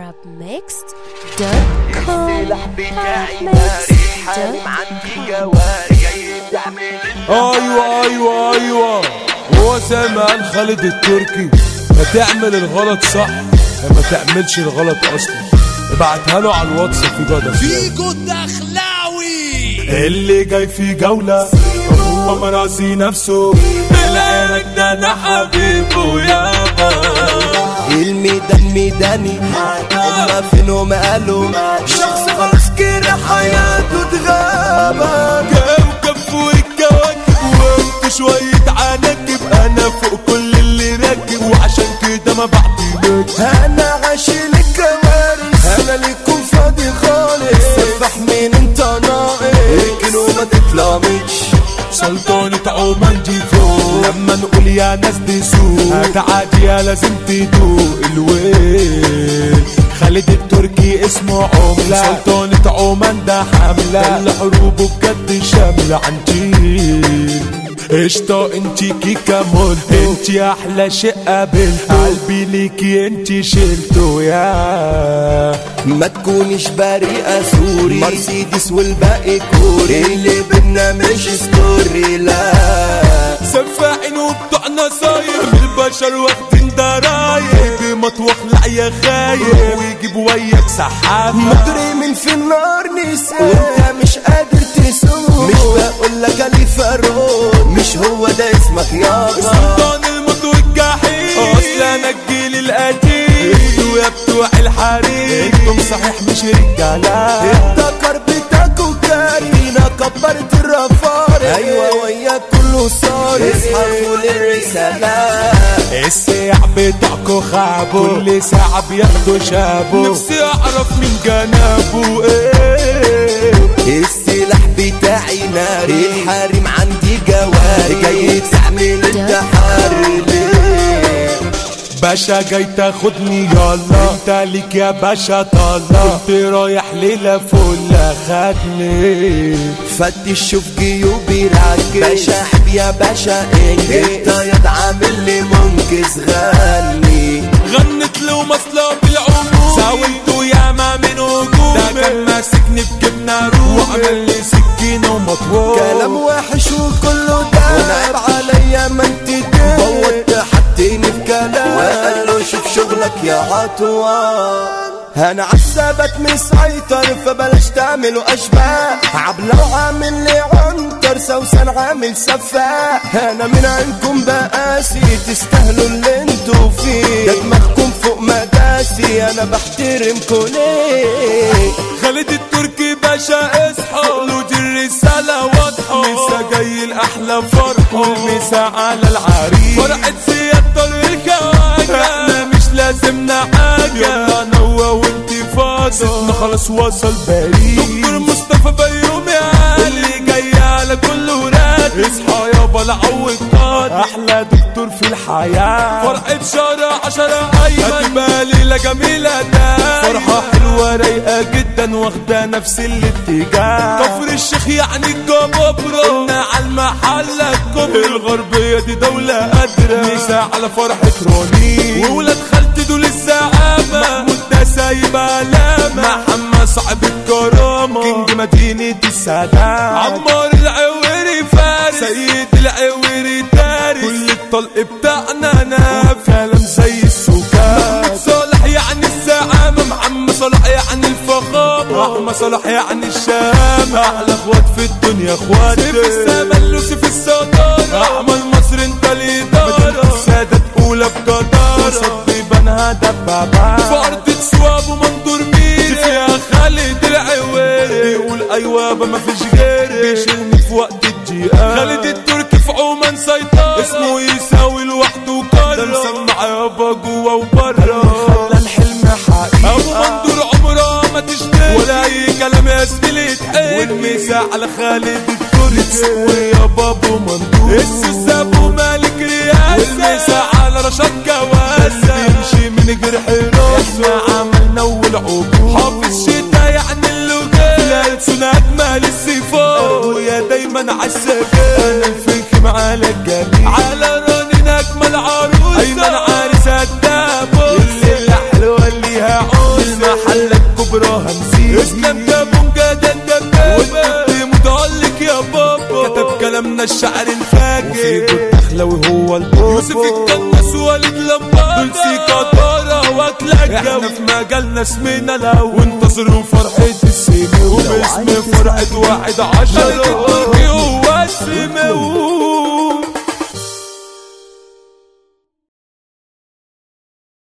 arabmixed.com السلاح بتاعي ناري حالم عندي جواري جاي تعمل ايوه ايوه ايوه هو زمان خالد التركي ما تعمل الغلط صح يا ما تعملش الغلط اصلا ابعتها له على الواتس في جدع فيجو الدخلاوي اللي جاي في جولة هو مراسي نفسه بالعينك ده انا حبيبه يابا الميدان ميداني هما فينهم قالوا شخص خلاص كده حياته اتغابى كوكب فوق الكواكب وانت شوية عناكب انا فوق كل اللي راكب وعشان كده ما بعتمدش انا عاشق الكوارث انا ليكم فاضي خالص سفح مين انت ناقص اركن وما تتلامش سلطانة عمان دي فوق لما نقول يا ناس دي سوق هتعدي يا لازم تدوق الويل خالد التركي اسمه عملة سلطانة عمان ده حملة اللي حروبه بجد شاملة عنتيل قشطة انتي كيكا مولتو انتي احلى شيء قابلته قلبي ليكي انتي شلته يا ما تكونش بريئة سوري مرسيدس والباقي كوري اللي بينا مش ستوري لا سفاحين وبتوع نصاير البشر واخدين درايب مطوخ لعيا خايف ويجيب وياك سحابة مجري من في النار نساء وانت مش قادر تسوق مش بقول لك علي فرون مش هو ده اسمك يابا سلطان الموت والجحيم اصل انا الجيل القديم انتوا يا بتوع الحريم انتم صحيح مش رجالة انت كربتك وكارينا كبرت الرفارق ايوه وياك كله صار اصحى فول الرسالة السياح بتاعكو خابو كل ساعة بياخدوا شابو نفسي اعرف مين جنابه ايه السلاح بتاعي ناري الحريم عندي جواري جاي تعمل انتحار ليه باشا جاي تاخدني يلا انت ليك يا باشا طلع كنت رايح ليلة فل خدني فتش شوف جيوبي راكب باشا حب يا باشا انجز انت يا عامل لي منقذ غني غنت له مصلة بالعموم ساويته ياما من هجوم ده كان ماسكني بجبنة روم وعمل لي سكينة ومطوال كلام وحش وكله ده وانا عيب عليا ما انت بوت حطيني في كلام وقال له شوف شغلك يا عطوان انا عالثبت مسيطر فبلاش تعملوا اشباه عبلة وعامل لي عنتر سوسن عامل سفاح انا من عندكم بقاسي تستاهلوا اللي انتوا فيه ده دماغكم فوق مداسي انا بحترمكوا ليه خالد التركي باشا اصحى له دي الرسالة واضحة مسا جاي الأحلى فرحة والمسا على العريس فرحة سيادة الخواجة احنا مش لازمنا حاجة يلا نوى وانتي فاضل خلاص وصل باريس دكتور مصطفى بيوم يا اللي جاي على كل وراد اصحى يابا العوض قاد احلى دكتور في الحياة فرحة شهر عشرة ايمن هتبقى ليلة جميلة ده فرحة حلوة رايقة جدا واخدة نفس الاتجاه كفر الشيخ يعني الجبابرة قلنا على المحلة الكبرى الغربية دي دولة قادرة نساء على فرحة روني وولاد خالتي دول الزعامة محمود ده سايب علامة محمد صاحب الكرامة كينج مدينة السلام عمار العويري فارس سيد العويري دارس كل الطلق بتاعنا ناف كلام زي السكان محمود صالح يعني الزعامة محمد صالح يعني الفخامة احمد صالح يعني الشامة احلى اخوات في الدنيا اخوات سيف السما وسيف الصدارة احمد مصر انت الادارة السادة اولى بجدارة صدي بنها دبابة في ارض سواب ومنظور مين فيها خالد العويري بيقول ايوه ما فيش غيري بيشيلني في وقت الجيئة خالد التركي في عمان سيطرة اسمه يساوي لوحده قرار ده مسمع يابا جوا وبره خلى الحلم حقيقة ابو مندور عمره ما تشتري ولا اي كلام يا زميلي يتحل والمسا على خالد التركي ويا بابو مندور السيس ابو مالك رياسة والمسا على رشاد كواسة بيمشي من غير حراسة احنا عملنا والعقول حافظ شتا يعني اللغات الألسن أجمل الصفات ويا دايما عالسجاد أنا الفنك على الجميع على رنين أجمل عروسة أيمن عارس الدابوس اللي حلوة اللي هعوسة اسلام كابونجا ده الدبابة متعلق يا بابا كتب كلامنا الشعر الفاجر الدخلوي هو البابا يوسف الكنس وليد لمبادة بنسيكا طارة واكلك احنا في مجالنا اسمنا لو وانتصروا فرحة السيمي وباسم فرحة واحد عشرة التركي هو السيمي